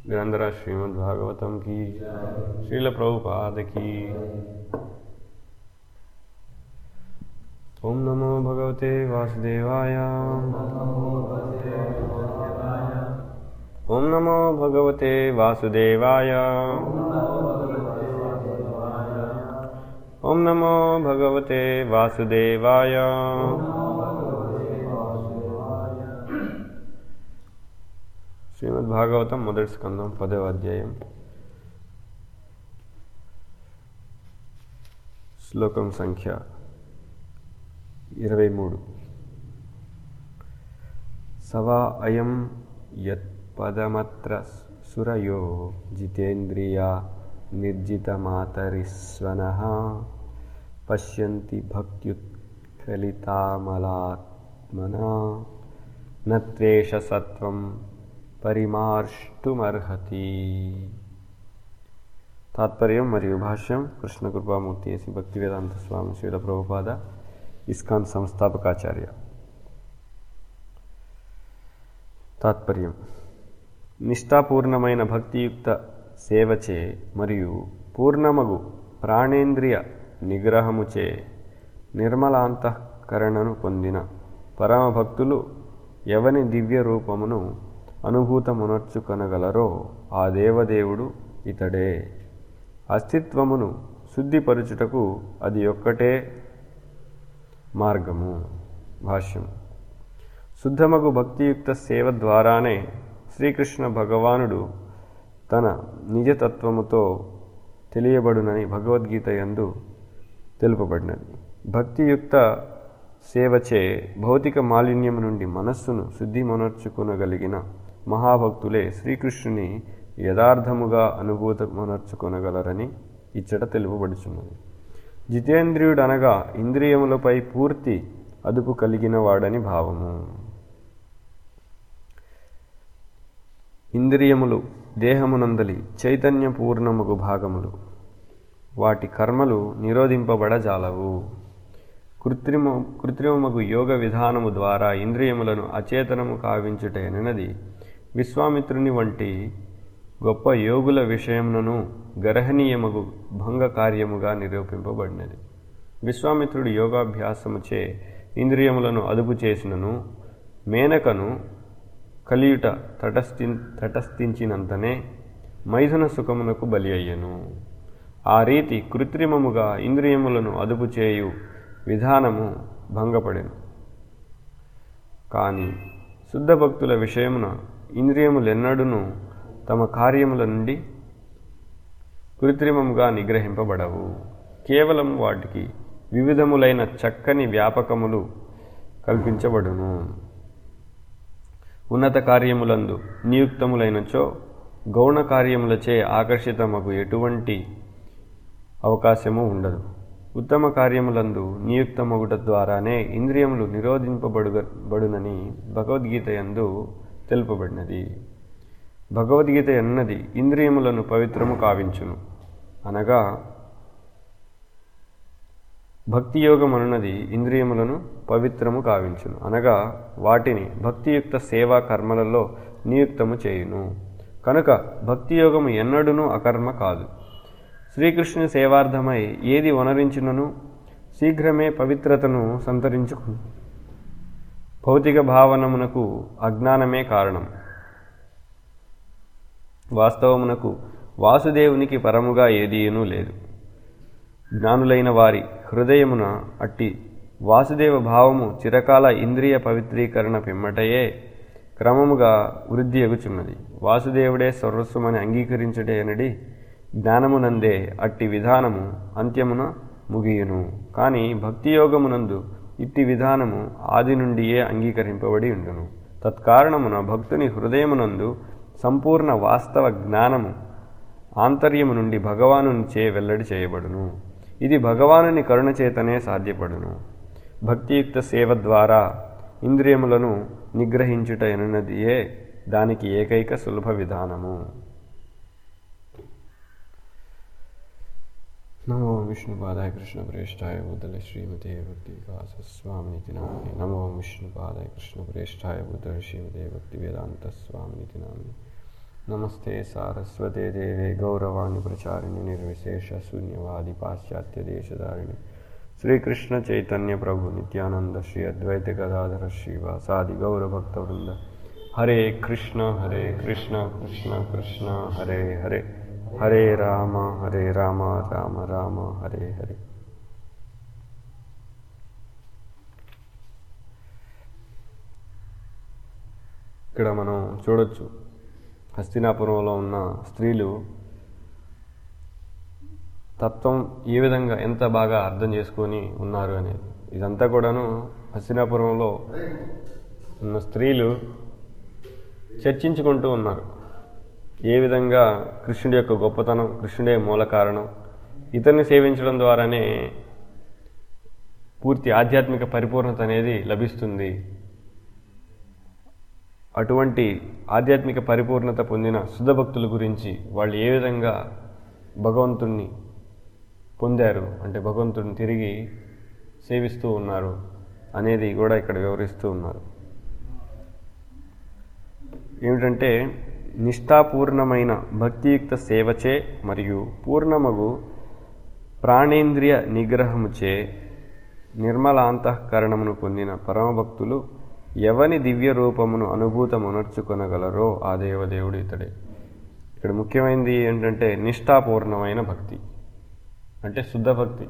ग्रंथराज श्रीमद् भागवतम की श्रील प्रभुपाद की ओम नमो भगवते वासुदेवाय ओम नमो भगवते वासुदेवाय ओम नमो भगवते वासुदेवाय శ్రీమద్ భాగవతం మొదటి స్కందం పదవ అధ్యాయం శ్లోకం సంఖ్య ఇరవై మూడు సవా అయం యత్పదమత్ర సురయో జితేంద్రియ నిర్జితమాతరిస్వన పశ్యంతి భక్త్యుత్కలితామలాత్మనా నత్వేష సత్వం పరిమార్ష్టుమర్హతి తాత్పర్యం మరియు భాష్యం కృష్ణ కృపామూర్తి ఎసి భక్తి వేదాంత స్వామి శ్రీల ప్రభుపాద ఇస్కాన్ సంస్థాపకాచార్య తాత్పర్యం నిష్ఠాపూర్ణమైన భక్తియుక్త సేవచే మరియు పూర్ణమగు ప్రాణేంద్రియ నిగ్రహముచే నిర్మలాంతఃకరణను పొందిన పరమభక్తులు ఎవని దివ్య రూపమును అనుభూతమునర్చుకొనగలరో ఆ దేవదేవుడు ఇతడే అస్తిత్వమును శుద్ధిపరుచుటకు అది ఒక్కటే మార్గము భాష్యం శుద్ధమగు భక్తియుక్త సేవ ద్వారానే శ్రీకృష్ణ భగవానుడు తన నిజతత్వముతో తెలియబడునని భగవద్గీత యందు తెలుపబడినది భక్తియుక్త సేవచే భౌతిక మాలిన్యం నుండి మనస్సును శుద్ధిమనర్చుకొనగలిగిన మహాభక్తులే శ్రీకృష్ణుని యథార్థముగా అనుభూతమనర్చుకొనగలరని ఇచ్చట తెలుపబడుచున్నది జితేంద్రియుడు అనగా ఇంద్రియములపై పూర్తి అదుపు కలిగిన వాడని భావము ఇంద్రియములు దేహమునందలి చైతన్యపూర్ణముగు భాగములు వాటి కర్మలు నిరోధింపబడజాలవు కృత్రిమ కృత్రిమమగు యోగ విధానము ద్వారా ఇంద్రియములను అచేతనము కావించుటనది విశ్వామిత్రుని వంటి గొప్ప యోగుల విషయమును గర్హనీయమగు భంగ కార్యముగా నిరూపింపబడినది విశ్వామిత్రుడు యోగాభ్యాసముచే ఇంద్రియములను అదుపు చేసినను మేనకను కలియుట తటస్థి తటస్థించినంతనే మైథున సుఖమునకు బలి అయ్యను ఆ రీతి కృత్రిమముగా ఇంద్రియములను అదుపు చేయు విధానము భంగపడెను కానీ శుద్ధ భక్తుల విషయమున ఇంద్రియములెన్నడూను తమ కార్యముల నుండి కృత్రిమముగా నిగ్రహింపబడవు కేవలం వాటికి వివిధములైన చక్కని వ్యాపకములు కల్పించబడును ఉన్నత కార్యములందు నియుక్తములైనచో గౌణ కార్యములచే ఆకర్షితమగు ఎటువంటి అవకాశము ఉండదు ఉత్తమ కార్యములందు నియుక్తమగుట ద్వారానే ఇంద్రియములు నిరోధింపబడు బడునని భగవద్గీత యందు తెలుపబడినది భగవద్గీత అన్నది ఇంద్రియములను పవిత్రము కావించును అనగా భక్తి యోగం అనున్నది ఇంద్రియములను పవిత్రము కావించును అనగా వాటిని భక్తియుక్త సేవా కర్మలలో నియుక్తము చేయును కనుక భక్తి యోగము ఎన్నడూనూ అకర్మ కాదు శ్రీకృష్ణుని సేవార్థమై ఏది వనరించునను శీఘ్రమే పవిత్రతను సంతరించుకు భౌతిక భావనమునకు అజ్ఞానమే కారణం వాస్తవమునకు వాసుదేవునికి పరముగా ఏదీనూ లేదు జ్ఞానులైన వారి హృదయమున అట్టి వాసుదేవ భావము చిరకాల ఇంద్రియ పవిత్రీకరణ పిమ్మటయే క్రమముగా వృద్ధి ఎగుచున్నది వాసుదేవుడే సర్వస్వమని అంగీకరించుటే అనడి జ్ఞానమునందే అట్టి విధానము అంత్యమున ముగియును కానీ భక్తి యోగమునందు ఇట్టి విధానము ఆది నుండియే అంగీకరింపబడి ఉండును తత్కారణమున భక్తుని హృదయమునందు సంపూర్ణ వాస్తవ జ్ఞానము ఆంతర్యము నుండి భగవానునిచే వెల్లడి చేయబడును ఇది భగవానుని కరుణ చేతనే సాధ్యపడును భక్తియుక్త సేవ ద్వారా ఇంద్రియములను నిగ్రహించుట ఎనున్నదియే దానికి ఏకైక సులభ విధానము నమో విష్ణుపాదాయ కృష్ణ ప్రేష్టాయ బుద్ధల శ్రీమతే భక్తి వికాస స్వామినితి నామే నమో విష్ణుపాదాయ కృష్ణ ప్రేష్టాయ బుద్ధల శ్రీమతే భక్తి వేదాంత స్వామినితి నామే నమస్తే సారస్వతే దేవే గౌరవాణి ప్రచారిణి నిర్విశేష శూన్యవాది పాశ్చాత్య దేశధారిణి శ్రీకృష్ణ చైతన్య ప్రభు నిత్యానంద శ్రీ అద్వైత గదాధర శ్రీవాసాది గౌరభక్త వృంద హరే కృష్ణ హరే కృష్ణ కృష్ణ కృష్ణ హరే హరే హరే రామ హరే రామ రామ రామ హరే హరే ఇక్కడ మనం చూడొచ్చు హస్తినాపురంలో ఉన్న స్త్రీలు తత్వం ఏ విధంగా ఎంత బాగా అర్థం చేసుకొని ఉన్నారు అనేది ఇదంతా కూడాను హస్తినాపురంలో ఉన్న స్త్రీలు చర్చించుకుంటూ ఉన్నారు ఏ విధంగా కృష్ణుడి యొక్క గొప్పతనం కృష్ణుడే మూల కారణం ఇతన్ని సేవించడం ద్వారానే పూర్తి ఆధ్యాత్మిక పరిపూర్ణత అనేది లభిస్తుంది అటువంటి ఆధ్యాత్మిక పరిపూర్ణత పొందిన శుద్ధ భక్తుల గురించి వాళ్ళు ఏ విధంగా భగవంతుణ్ణి పొందారు అంటే భగవంతుడిని తిరిగి సేవిస్తూ ఉన్నారు అనేది కూడా ఇక్కడ వివరిస్తూ ఉన్నారు ఏమిటంటే నిష్ఠాపూర్ణమైన భక్తియుక్త సేవచే మరియు పూర్ణమగు ప్రాణేంద్రియ నిగ్రహముచే నిర్మలాంతఃకరణమును పొందిన పరమభక్తులు ఎవని దివ్య రూపమును అనుభూతమునర్చుకొనగలరో ఆ దేవదేవుడు ఇతడే ఇక్కడ ముఖ్యమైనది ఏంటంటే నిష్ఠాపూర్ణమైన భక్తి అంటే శుద్ధ భక్తి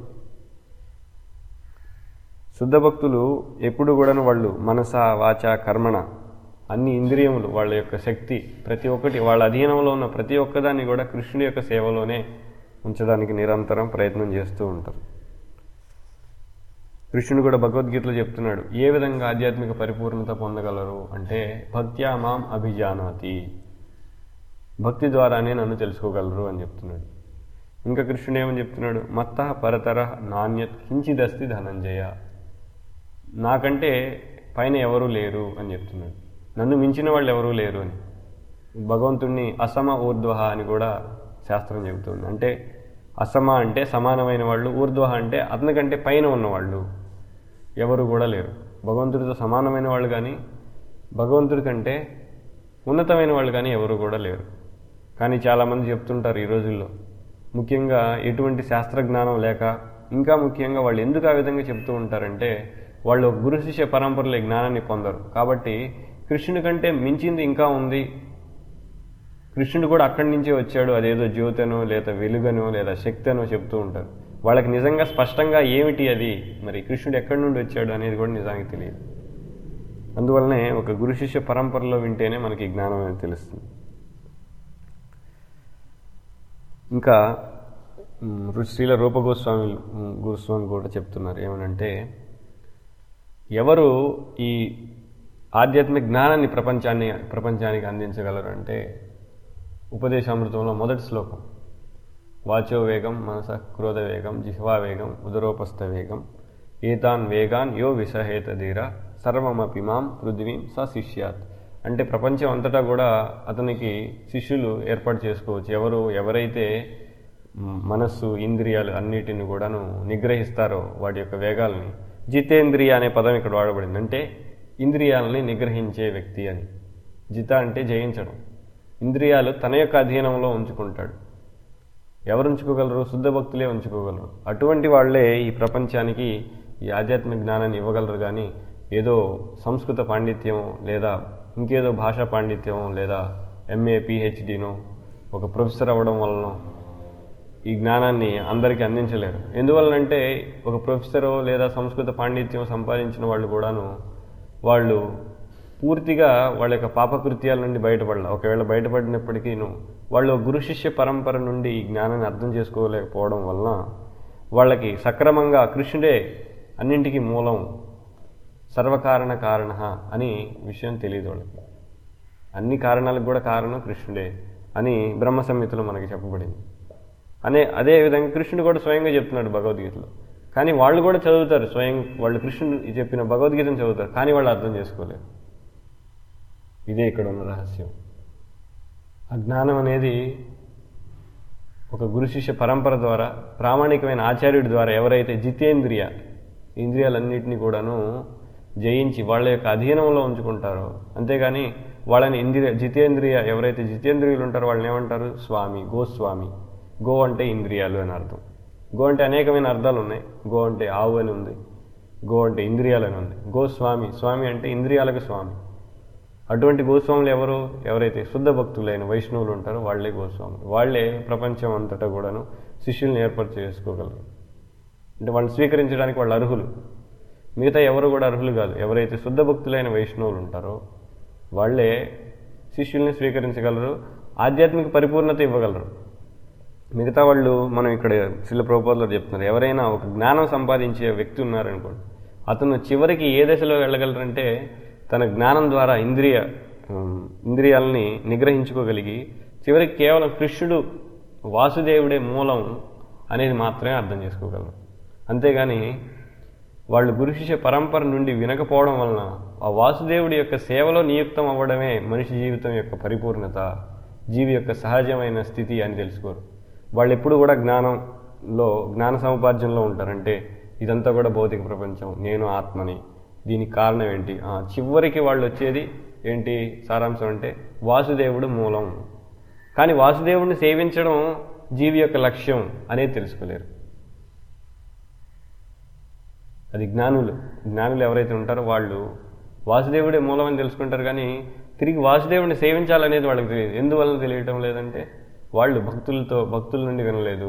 శుద్ధ భక్తులు ఎప్పుడు కూడాను వాళ్ళు మనస వాచ కర్మణ అన్ని ఇంద్రియములు వాళ్ళ యొక్క శక్తి ప్రతి ఒక్కటి వాళ్ళ అధీనంలో ఉన్న ప్రతి ఒక్కదాన్ని కూడా కృష్ణుడి యొక్క సేవలోనే ఉంచడానికి నిరంతరం ప్రయత్నం చేస్తూ ఉంటారు కృష్ణుడు కూడా భగవద్గీతలో చెప్తున్నాడు ఏ విధంగా ఆధ్యాత్మిక పరిపూర్ణత పొందగలరు అంటే భక్త్యా మాం అభిజానాతి భక్తి ద్వారానే నన్ను తెలుసుకోగలరు అని చెప్తున్నాడు ఇంకా కృష్ణుడు ఏమని చెప్తున్నాడు మత్త పరతర నాణ్యత్ కించిదస్తి ధనంజయ నాకంటే పైన ఎవరూ లేరు అని చెప్తున్నాడు నన్ను మించిన వాళ్ళు ఎవరూ లేరు అని భగవంతుణ్ణి అసమ ఊర్ధ్వ అని కూడా శాస్త్రం చెబుతుంది అంటే అసమ అంటే సమానమైన వాళ్ళు ఊర్ధ్వ అంటే అతనికంటే పైన ఉన్నవాళ్ళు ఎవరు కూడా లేరు భగవంతుడితో సమానమైన వాళ్ళు కానీ భగవంతుడి కంటే ఉన్నతమైన వాళ్ళు కానీ ఎవరు కూడా లేరు కానీ చాలామంది చెప్తుంటారు ఈ రోజుల్లో ముఖ్యంగా ఎటువంటి శాస్త్రజ్ఞానం లేక ఇంకా ముఖ్యంగా వాళ్ళు ఎందుకు ఆ విధంగా చెప్తూ ఉంటారంటే వాళ్ళు గురు శిష్య పరంపరలో జ్ఞానాన్ని పొందరు కాబట్టి కృష్ణుడి కంటే మించింది ఇంకా ఉంది కృష్ణుడు కూడా అక్కడి నుంచే వచ్చాడు అదేదో జ్యోతనో లేదా వెలుగనో లేదా శక్తి అనో చెప్తూ ఉంటారు వాళ్ళకి నిజంగా స్పష్టంగా ఏమిటి అది మరి కృష్ణుడు ఎక్కడి నుండి వచ్చాడు అనేది కూడా నిజానికి తెలియదు అందువల్లనే ఒక గురు శిష్య పరంపరలో వింటేనే మనకి జ్ఞానం అనేది తెలుస్తుంది ఇంకా శ్రీల రూపగోస్వామి గురుస్వామి కూడా చెప్తున్నారు ఏమనంటే ఎవరు ఈ ఆధ్యాత్మిక జ్ఞానాన్ని ప్రపంచాన్ని ప్రపంచానికి అందించగలరు అంటే ఉపదేశామృతంలో మొదటి శ్లోకం వాచో వేగం మనస క్రోధ వేగం జిహ్వా వేగం ఉదరోపస్థ వేగం ఏతాన్ వేగాన్ యో విసహేత ధీర సర్వమపి మాం పృథ్వీం స శిష్యాత్ అంటే ప్రపంచం అంతటా కూడా అతనికి శిష్యులు ఏర్పాటు చేసుకోవచ్చు ఎవరు ఎవరైతే మనస్సు ఇంద్రియాలు అన్నిటిని కూడాను నిగ్రహిస్తారో వాటి యొక్క వేగాల్ని జితేంద్రియ అనే పదం ఇక్కడ వాడబడింది అంటే ఇంద్రియాలని నిగ్రహించే వ్యక్తి అని జిత అంటే జయించడం ఇంద్రియాలు తన యొక్క అధీనంలో ఉంచుకుంటాడు ఎవరు ఉంచుకోగలరు శుద్ధ భక్తులే ఉంచుకోగలరు అటువంటి వాళ్లే ఈ ప్రపంచానికి ఈ ఆధ్యాత్మిక జ్ఞానాన్ని ఇవ్వగలరు కానీ ఏదో సంస్కృత పాండిత్యం లేదా ఇంకేదో భాషా పాండిత్యం లేదా ఎంఏ పిహెచ్డినో ఒక ప్రొఫెసర్ అవ్వడం వలన ఈ జ్ఞానాన్ని అందరికీ అందించలేరు ఎందువలనంటే ఒక ప్రొఫెసరో లేదా సంస్కృత పాండిత్యం సంపాదించిన వాళ్ళు కూడాను వాళ్ళు పూర్తిగా వాళ్ళ యొక్క పాపకృత్యాల నుండి బయటపడాలి ఒకవేళ బయటపడినప్పటికీను వాళ్ళు గురు శిష్య పరంపర నుండి ఈ జ్ఞానాన్ని అర్థం చేసుకోలేకపోవడం వలన వాళ్ళకి సక్రమంగా కృష్ణుడే అన్నింటికీ మూలం సర్వకారణ కారణ అని విషయం తెలియదు వాళ్ళకి అన్ని కారణాలకు కూడా కారణం కృష్ణుడే అని బ్రహ్మ సంహితలో మనకి చెప్పబడింది అనే అదే విధంగా కృష్ణుడు కూడా స్వయంగా చెప్తున్నాడు భగవద్గీతలో కానీ వాళ్ళు కూడా చదువుతారు స్వయం వాళ్ళు కృష్ణుడు చెప్పిన భగవద్గీతను చదువుతారు కానీ వాళ్ళు అర్థం చేసుకోలేరు ఇదే ఇక్కడ ఉన్న రహస్యం ఆ జ్ఞానం అనేది ఒక గురు శిష్య పరంపర ద్వారా ప్రామాణికమైన ఆచార్యుడి ద్వారా ఎవరైతే జితేంద్రియ ఇంద్రియాలన్నింటినీ కూడాను జయించి వాళ్ళ యొక్క అధీనంలో ఉంచుకుంటారో అంతేగాని వాళ్ళని ఇంద్రియ జితేంద్రియ ఎవరైతే జితేంద్రియులు ఉంటారో వాళ్ళని ఏమంటారు స్వామి గోస్వామి గో అంటే ఇంద్రియాలు అని అర్థం గో అంటే అనేకమైన అర్థాలు ఉన్నాయి గో అంటే ఆవు అని ఉంది గో అంటే ఇంద్రియాలు అని ఉంది గోస్వామి స్వామి అంటే ఇంద్రియాలకు స్వామి అటువంటి గోస్వాములు ఎవరు ఎవరైతే శుద్ధ భక్తులైన వైష్ణవులు ఉంటారో వాళ్ళే గోస్వాములు వాళ్ళే ప్రపంచం అంతటా కూడాను శిష్యుల్ని ఏర్పాటు చేసుకోగలరు అంటే వాళ్ళని స్వీకరించడానికి వాళ్ళు అర్హులు మిగతా ఎవరు కూడా అర్హులు కాదు ఎవరైతే శుద్ధ భక్తులైన వైష్ణవులు ఉంటారో వాళ్ళే శిష్యుల్ని స్వీకరించగలరు ఆధ్యాత్మిక పరిపూర్ణత ఇవ్వగలరు మిగతా వాళ్ళు మనం ఇక్కడ శిల ప్రభుపాదులో చెప్తున్నారు ఎవరైనా ఒక జ్ఞానం సంపాదించే వ్యక్తి ఉన్నారనుకోండి అతను చివరికి ఏ దశలో వెళ్ళగలరంటే తన జ్ఞానం ద్వారా ఇంద్రియ ఉమ్, ఇంద్రియాలని నిగ్రహించుకోగలిగి చివరికి కేవలం కృష్ణుడు వాసుదేవుడే మూలం అనేది మాత్రమే అర్థం చేసుకోగలరు అంతేగాని వాళ్ళు గురు శిష్య పరంపర నుండి వినకపోవడం వలన ఆ వాసుదేవుడి యొక్క సేవలో నియుక్తం అవ్వడమే మనిషి జీవితం యొక్క పరిపూర్ణత జీవి యొక్క సహజమైన స్థితి అని తెలుసుకోరు వాళ్ళు ఎప్పుడు కూడా జ్ఞానంలో జ్ఞాన సముపార్జనలో ఉంటారంటే ఇదంతా కూడా భౌతిక ప్రపంచం నేను ఆత్మని దీనికి కారణం ఏంటి ఆ, చివరికి వాళ్ళు వచ్చేది ఏంటి సారాంశం అంటే వాసుదేవుడు మూలం కానీ వాసుదేవుడిని సేవించడం జీవి యొక్క లక్ష్యం అనేది తెలుసుకోలేరు అది జ్ఞానులు జ్ఞానులు ఎవరైతే ఉంటారో వాళ్ళు వాసుదేవుడే మూలం అని తెలుసుకుంటారు కానీ తిరిగి వాసుదేవుడిని సేవించాలనేది వాళ్ళకి తెలియదు ఎందువలన తెలియటం లేదంటే వాళ్ళు భక్తులతో భక్తుల నుండి వినలేదు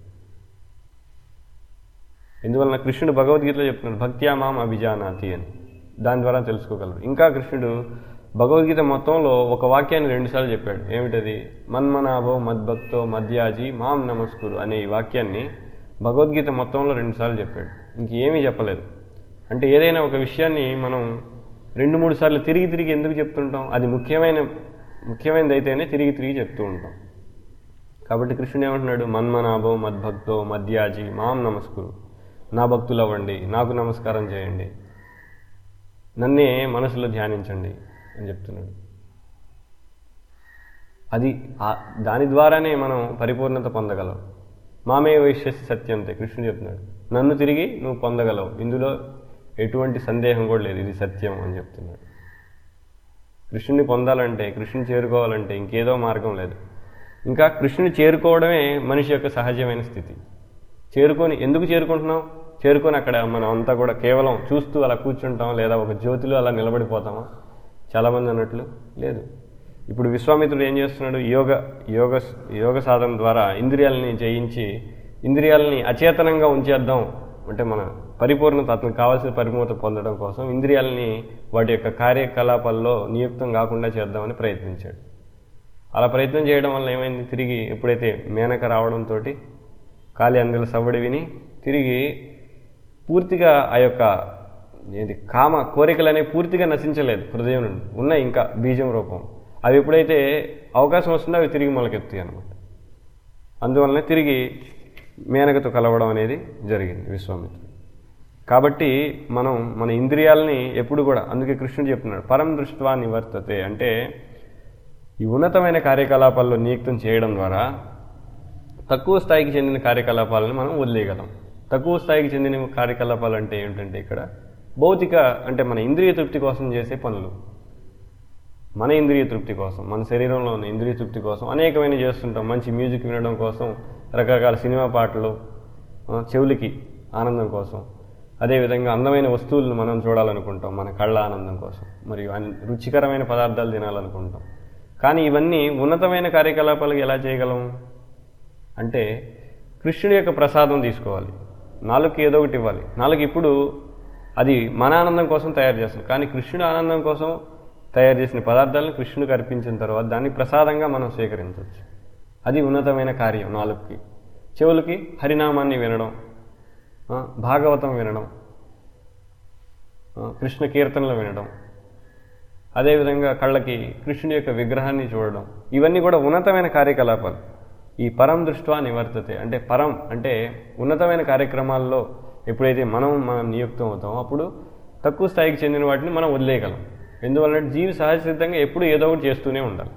ఎందువలన కృష్ణుడు భగవద్గీతలో చెప్తున్నాడు భక్త్యా మాం అభిజానాతి అని దాని ద్వారా తెలుసుకోగలరు ఇంకా కృష్ణుడు భగవద్గీత మొత్తంలో ఒక వాక్యాన్ని రెండుసార్లు చెప్పాడు ఏమిటది మన్మనాభో మద్భక్తో మధ్యాజీ మాం నమస్కురు అనే ఈ వాక్యాన్ని భగవద్గీత మొత్తంలో రెండుసార్లు చెప్పాడు ఇంకేమీ చెప్పలేదు అంటే ఏదైనా ఒక విషయాన్ని మనం రెండు మూడు సార్లు తిరిగి తిరిగి ఎందుకు చెప్తుంటాం అది ముఖ్యమైన ముఖ్యమైనది అయితేనే తిరిగి తిరిగి చెప్తూ ఉంటాం కాబట్టి కృష్ణుడు ఏమంటున్నాడు మన్మనాభో మద్భక్తో మధ్యాజీ మాం నమస్కురు నా భక్తులు అవ్వండి నాకు నమస్కారం చేయండి నన్నే మనసులో ధ్యానించండి అని చెప్తున్నాడు అది ఆ- దాని ద్వారానే మనం పరిపూర్ణత పొందగలం మామే వైశ్యసి సత్యంతే కృష్ణుడు చెప్తున్నాడు నన్ను తిరిగి నువ్వు పొందగలవు ఇందులో ఎటువంటి సందేహం కూడా లేదు ఇది సత్యం అని చెప్తున్నాడు కృష్ణుని పొందాలంటే కృష్ణుని చేరుకోవాలంటే ఇంకేదో మార్గం లేదు ఇంకా కృష్ణుని చేరుకోవడమే మనిషి యొక్క సహజమైన స్థితి చేరుకొని ఎందుకు చేరుకుంటున్నాం చేరుకొని అక్కడ మనం అంతా కూడా కేవలం చూస్తూ అలా కూర్చుంటాం లేదా ఒక జ్యోతిలో అలా నిలబడిపోతామా చాలామంది అన్నట్లు లేదు ఇప్పుడు విశ్వామిత్రుడు ఏం చేస్తున్నాడు యోగ యోగ యోగ సాధన ద్వారా ఇంద్రియాలని జయించి ఇంద్రియాలని అచేతనంగా ఉంచేద్దాం అంటే మన పరిపూర్ణత అతనికి కావాల్సిన పరిపూర్ణత పొందడం కోసం ఇంద్రియాలని వాటి యొక్క కార్యకలాపాల్లో నియుక్తం కాకుండా చేద్దామని ప్రయత్నించాడు అలా ప్రయత్నం చేయడం వల్ల ఏమైంది తిరిగి ఎప్పుడైతే మేనక రావడంతో కాలి అందుల సవ్వడి విని తిరిగి పూర్తిగా ఆ యొక్క ఏది కామ కోరికలు అనేవి పూర్తిగా నశించలేదు హృదయం నుండి ఉన్నాయి ఇంకా బీజం రూపం అవి ఎప్పుడైతే అవకాశం వస్తుందో అవి తిరిగి మొలకెత్తాయి అనమాట అందువలన తిరిగి మేనకతో కలవడం అనేది జరిగింది విశ్వామిత్రుడు కాబట్టి మనం మన ఇంద్రియాలని ఎప్పుడు కూడా అందుకే కృష్ణుడు చెప్తున్నాడు పరం దృష్ట్వా నివర్తతే అంటే ఈ ఉన్నతమైన కార్యకలాపాల్లో నియుక్తం చేయడం ద్వారా తక్కువ స్థాయికి చెందిన కార్యకలాపాలను మనం వదిలేయగలం తక్కువ స్థాయికి చెందిన కార్యకలాపాలు అంటే ఏమిటంటే ఇక్కడ భౌతిక అంటే మన ఇంద్రియ తృప్తి కోసం చేసే పనులు మన ఇంద్రియ తృప్తి కోసం మన శరీరంలో ఉన్న ఇంద్రియ తృప్తి కోసం అనేకమైన చేస్తుంటాం మంచి మ్యూజిక్ వినడం కోసం రకరకాల సినిమా పాటలు ఆ, చెవులకి ఆనందం కోసం అదేవిధంగా అందమైన వస్తువులను మనం చూడాలనుకుంటాం మన కళ్ళ ఆనందం కోసం మరియు అన్- రుచికరమైన పదార్థాలు తినాలనుకుంటాం కానీ ఇవన్నీ ఉన్నతమైన కార్యకలాపాలకు ఎలా చేయగలం అంటే కృష్ణుడి యొక్క ప్రసాదం తీసుకోవాలి నాలుగుకి ఏదో ఒకటి ఇవ్వాలి నాలుగు ఇప్పుడు అది మన ఆనందం కోసం తయారు చేస్తాం కానీ కృష్ణుడి ఆనందం కోసం తయారు చేసిన పదార్థాలను కృష్ణుడికి అర్పించిన తర్వాత దాన్ని ప్రసాదంగా మనం స్వీకరించవచ్చు అది ఉన్నతమైన కార్యం నాలుగుకి చెవులకి హరినామాన్ని వినడం ఆ, భాగవతం వినడం ఆ, కృష్ణ కీర్తనలు వినడం అదేవిధంగా కళ్ళకి కృష్ణుడి యొక్క విగ్రహాన్ని చూడడం ఇవన్నీ కూడా ఉన్నతమైన కార్యకలాపాలు ఈ పరం దృష్ట్వా నివర్తతే అంటే పరం అంటే ఉన్నతమైన కార్యక్రమాల్లో ఎప్పుడైతే మనం మనం నియుక్తం అవుతామో అప్పుడు తక్కువ స్థాయికి చెందిన వాటిని మనం వదిలేయగలం ఎందువల్లంటే జీవి సహజసిద్ధంగా ఎప్పుడు ఏదో ఒకటి చేస్తూనే ఉండాలి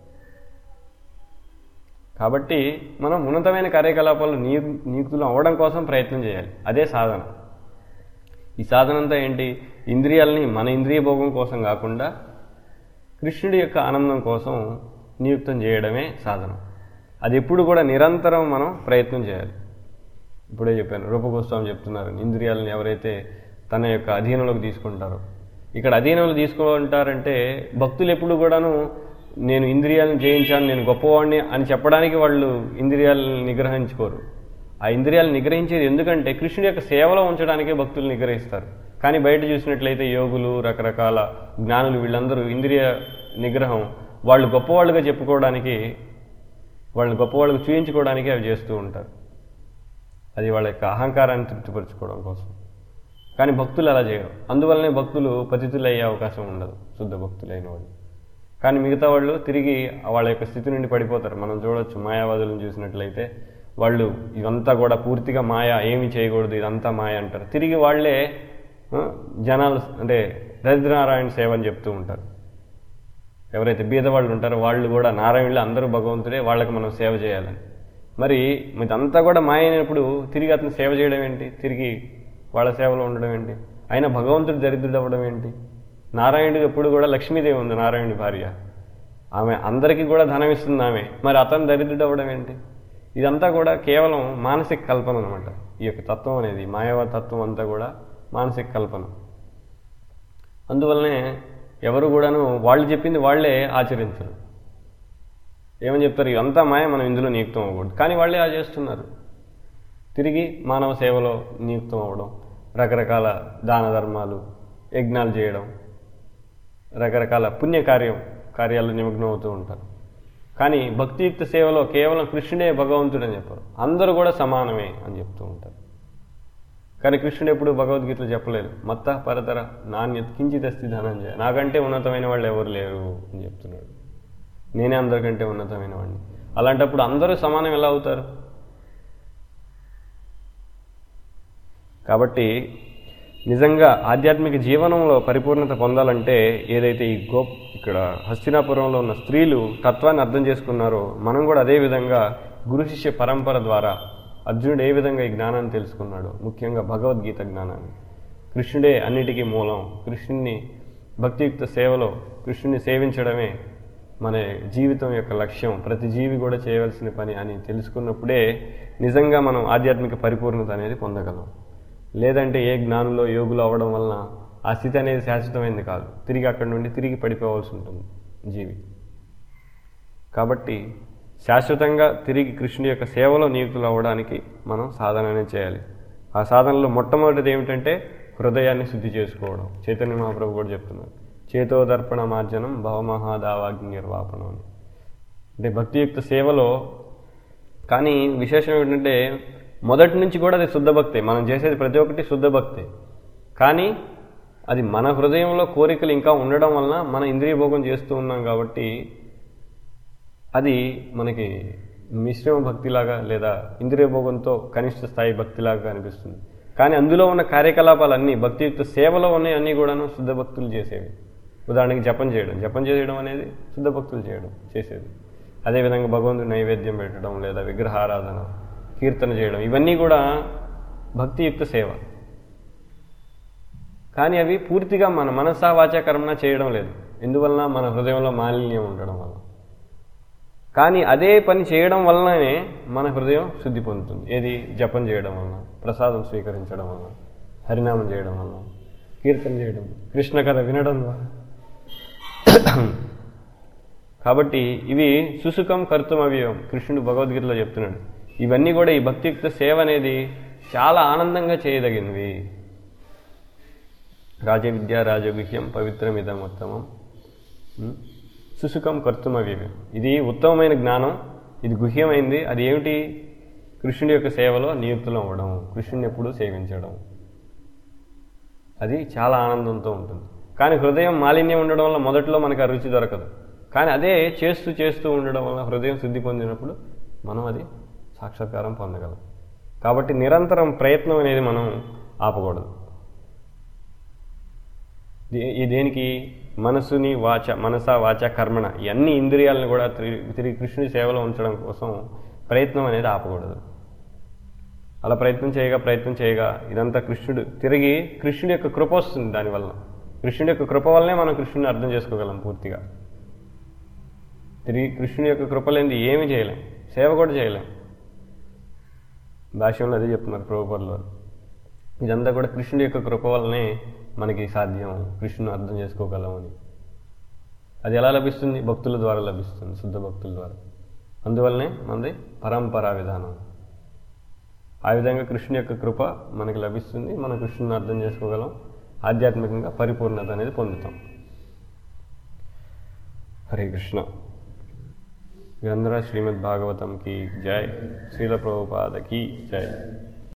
కాబట్టి మనం ఉన్నతమైన కార్యకలాపాలు నియు నియుక్తులు అవ్వడం కోసం ప్రయత్నం చేయాలి అదే సాధన ఈ సాధన అంతా ఏంటి ఇంద్రియాలని మన ఇంద్రియ భోగం కోసం కాకుండా కృష్ణుడి యొక్క ఆనందం కోసం నియుక్తం చేయడమే సాధన అది ఎప్పుడు కూడా నిరంతరం మనం ప్రయత్నం చేయాలి ఇప్పుడే చెప్పాను రూపగోస్వామి చెప్తున్నారు ఇంద్రియాలను ఎవరైతే తన యొక్క అధీనంలోకి తీసుకుంటారో ఇక్కడ అధీనంలో తీసుకుంటారంటే భక్తులు ఎప్పుడు కూడాను నేను ఇంద్రియాలను జయించాను నేను గొప్పవాడిని అని చెప్పడానికి వాళ్ళు ఇంద్రియాలను నిగ్రహించుకోరు ఆ ఇంద్రియాలను నిగ్రహించేది ఎందుకంటే కృష్ణుడి యొక్క సేవలో ఉంచడానికే భక్తులు నిగ్రహిస్తారు కానీ బయట చూసినట్లయితే యోగులు రకరకాల జ్ఞానులు వీళ్ళందరూ ఇంద్రియ నిగ్రహం వాళ్ళు గొప్పవాళ్ళుగా చెప్పుకోవడానికి వాళ్ళని గొప్పవాళ్ళకు చూయించుకోవడానికి అవి చేస్తూ ఉంటారు అది వాళ్ళ యొక్క అహంకారాన్ని తృప్తిపరచుకోవడం కోసం కానీ భక్తులు అలా చేయరు అందువల్లనే భక్తులు పతితులు అయ్యే అవకాశం ఉండదు శుద్ధ భక్తులైన వాళ్ళు కానీ మిగతా వాళ్ళు తిరిగి వాళ్ళ యొక్క స్థితి నుండి పడిపోతారు మనం చూడొచ్చు మాయావాదులను చూసినట్లయితే వాళ్ళు ఇదంతా కూడా పూర్తిగా మాయ ఏమి చేయకూడదు ఇదంతా మాయ అంటారు తిరిగి వాళ్ళే ఆ, జనాలు అంటే దరిద్రనారాయణ సేవ అని చెప్తూ ఉంటారు ఎవరైతే బీదవాళ్ళు ఉంటారో వాళ్ళు కూడా నారాయణులు అందరూ భగవంతుడే వాళ్ళకి మనం సేవ చేయాలని మరి ఇదంతా కూడా మాయ అయినప్పుడు తిరిగి అతను సేవ చేయడం ఏంటి తిరిగి వాళ్ళ సేవలో ఉండడం ఏంటి అయినా భగవంతుడు దరిద్రుడు అవ్వడం ఏంటి నారాయణుడు ఎప్పుడు కూడా లక్ష్మీదేవి ఉంది నారాయణుడి భార్య ఆమె అందరికీ కూడా ధనం ఇస్తుంది ఆమె మరి అతను దరిద్రుడు అవ్వడం ఏంటి ఇదంతా కూడా కేవలం మానసిక కల్పన అనమాట ఈ యొక్క తత్వం అనేది మాయావ తత్వం అంతా కూడా మానసిక కల్పన అందువల్లనే ఎవరు కూడాను వాళ్ళు చెప్పింది వాళ్ళే ఆచరించరు ఏమని చెప్తారు ఇదంతా మాయ మనం ఇందులో నియుక్తం అవ్వకూడదు కానీ వాళ్ళే ఆ చేస్తున్నారు తిరిగి మానవ సేవలో నియుక్తం అవ్వడం రకరకాల దాన ధర్మాలు యజ్ఞాలు చేయడం రకరకాల పుణ్యకార్యం కార్యాలు నిమగ్నం అవుతూ ఉంటారు కానీ భక్తియుక్త సేవలో కేవలం కృష్ణుడే భగవంతుడు అని చెప్పారు అందరూ కూడా సమానమే అని చెప్తూ ఉంటారు కానీ కృష్ణుడు ఎప్పుడు భగవద్గీతలో చెప్పలేదు మత్త పరతర నాణ్యత కించిత్ అస్తి ధనంజయ నాకంటే ఉన్నతమైన వాళ్ళు ఎవరు లేరు అని చెప్తున్నాడు నేనే అందరికంటే ఉన్నతమైన వాడిని అలాంటప్పుడు అందరూ సమానం ఎలా అవుతారు కాబట్టి నిజంగా ఆధ్యాత్మిక జీవనంలో పరిపూర్ణత పొందాలంటే ఏదైతే ఈ గోప్ ఇక్కడ హస్తినాపురంలో ఉన్న స్త్రీలు తత్వాన్ని అర్థం చేసుకున్నారో మనం కూడా అదే విధంగా గురు శిష్య పరంపర ద్వారా అర్జునుడు ఏ విధంగా ఈ జ్ఞానాన్ని తెలుసుకున్నాడో ముఖ్యంగా భగవద్గీత జ్ఞానాన్ని కృష్ణుడే అన్నిటికీ మూలం కృష్ణుని భక్తియుక్త సేవలో కృష్ణుని సేవించడమే మన జీవితం యొక్క లక్ష్యం ప్రతి జీవి కూడా చేయవలసిన పని అని తెలుసుకున్నప్పుడే నిజంగా మనం ఆధ్యాత్మిక పరిపూర్ణత అనేది పొందగలం లేదంటే ఏ జ్ఞానంలో యోగులు అవ్వడం వలన ఆ స్థితి అనేది శాశ్వతమైంది కాదు తిరిగి అక్కడి నుండి తిరిగి పడిపోవాల్సి ఉంటుంది జీవి కాబట్టి శాశ్వతంగా తిరిగి కృష్ణుడి యొక్క సేవలో నియుక్తులు అవ్వడానికి మనం సాధననే చేయాలి ఆ సాధనలో మొట్టమొదటిది ఏమిటంటే హృదయాన్ని శుద్ధి చేసుకోవడం చైతన్య మహాప్రభు కూడా చెప్తున్నారు చేతోదర్పణ మార్జనం భవమహాదావాగ్ని నిర్వాపణం అని అంటే భక్తియుక్త సేవలో కానీ విశేషం ఏమిటంటే మొదటి నుంచి కూడా అది శుద్ధ భక్తే మనం చేసేది ప్రతి ఒక్కటి శుద్ధ భక్తే కానీ అది మన హృదయంలో కోరికలు ఇంకా ఉండడం వలన మన ఇంద్రియ భోగం చేస్తూ ఉన్నాం కాబట్టి అది మనకి మిశ్రమ భక్తిలాగా లేదా ఇంద్రియ భోగంతో కనిష్ట స్థాయి భక్తిలాగా అనిపిస్తుంది కానీ అందులో ఉన్న కార్యకలాపాలన్నీ భక్తియుక్త సేవలో ఉన్నాయి అన్నీ కూడాను శుద్ధ భక్తులు చేసేవి ఉదాహరణకి జపం చేయడం జపం చేయడం అనేది శుద్ధ భక్తులు చేయడం చేసేది అదేవిధంగా భగవంతుడి నైవేద్యం పెట్టడం లేదా విగ్రహారాధన కీర్తన చేయడం ఇవన్నీ కూడా భక్తియుక్త సేవ కానీ అవి పూర్తిగా మన మనసా వాచా కర్మన చేయడం లేదు ఎందువలన మన హృదయంలో మాలిన్యం ఉండడం వల్ల కానీ అదే పని చేయడం వలననే మన హృదయం శుద్ధి పొందుతుంది ఏది జపం చేయడం వలన ప్రసాదం స్వీకరించడం వలన హరినామం చేయడం వలన కీర్తన చేయడం కృష్ణ కథ వినడం ద్వారా కాబట్టి ఇవి సుసుఖం కర్తం అవ్యయం కృష్ణుడు భగవద్గీతలో చెప్తున్నాడు ఇవన్నీ కూడా ఈ భక్తియుక్త సేవ అనేది చాలా ఆనందంగా చేయదగినవి రాజవిద్య రాజగుహ్యం పవిత్రమిదం ఉత్తమం ఉం? సుసుఖం కర్తుమవ్యయం ఇది ఉత్తమమైన జ్ఞానం ఇది గుహ్యమైంది అది ఏమిటి కృష్ణుడి యొక్క సేవలో నియుక్తులు అవ్వడం కృష్ణుని ఎప్పుడూ సేవించడం అది చాలా ఆనందంతో ఉంటుంది కానీ హృదయం మాలిన్యం ఉండడం వల్ల మొదట్లో మనకు ఆ రుచి దొరకదు కానీ అదే చేస్తూ చేస్తూ ఉండడం వల్ల హృదయం శుద్ధి పొందినప్పుడు మనం అది సాక్షాత్కారం పొందగలం కాబట్టి నిరంతరం ప్రయత్నం అనేది మనం ఆపకూడదు దే- ఈ దేనికి మనసుని వాచ మనస వాచ కర్మణ ఈ అన్ని ఇంద్రియాలను కూడా తిరిగి తిరిగి కృష్ణుడి సేవలో ఉంచడం కోసం ప్రయత్నం అనేది ఆపకూడదు అలా ప్రయత్నం చేయగా ప్రయత్నం చేయగా ఇదంతా కృష్ణుడు తిరిగి కృష్ణుడి యొక్క కృప వస్తుంది దానివల్ల కృష్ణుడి యొక్క కృప వల్లనే మనం కృష్ణుడిని అర్థం చేసుకోగలం పూర్తిగా తిరిగి కృష్ణుని యొక్క కృపలేంది ఏమీ చేయలేం సేవ కూడా చేయలేం భాష్యంలో అదే చెప్తున్నారు ప్రభుపర్లో ఇదంతా కూడా కృష్ణుడి యొక్క కృప వల్లనే మనకి సాధ్యం కృష్ణుని అర్థం చేసుకోగలమని అది ఎలా లభిస్తుంది భక్తుల ద్వారా లభిస్తుంది శుద్ధ భక్తుల ద్వారా అందువల్లనే మనది పరంపరా విధానం ఆ విధంగా కృష్ణుని యొక్క కృప మనకి లభిస్తుంది మనం కృష్ణుని అర్థం చేసుకోగలం ఆధ్యాత్మికంగా పరిపూర్ణత అనేది పొందుతాం హరే కృష్ణ గ్రంథరాజ్ శ్రీమద్ భాగవతం కి జై శ్రీల ప్రభుపాద కి జై